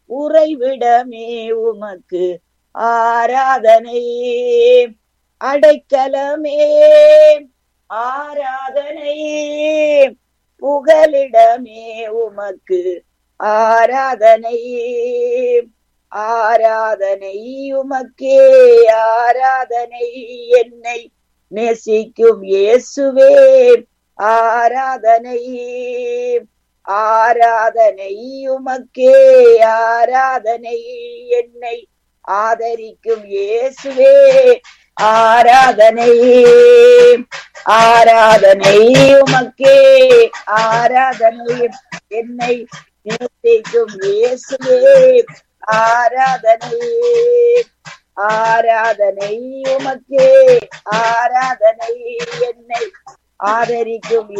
உறைவிடமே உமக்கு ஆராதனை அடைக்கலமே ஆராதனை புகலிடமே உமக்கு ஆராதனை ஆராதனை உமக்கே ஆராதனை என்னை நேசிக்கும் இயேசுவே ஆராதனை ஆராதனை உமக்கே ஆராதனை என்னை ஆதரிக்கும் இயேசுவே ஆராதனை ஆராதனை உமக்கே ஆராதனை என்னை நேசிக்கும் இயேசுவே ஆராதனை ஆராதனை உமக்கே ஆராதனை என்னை ஆதரிக்கும்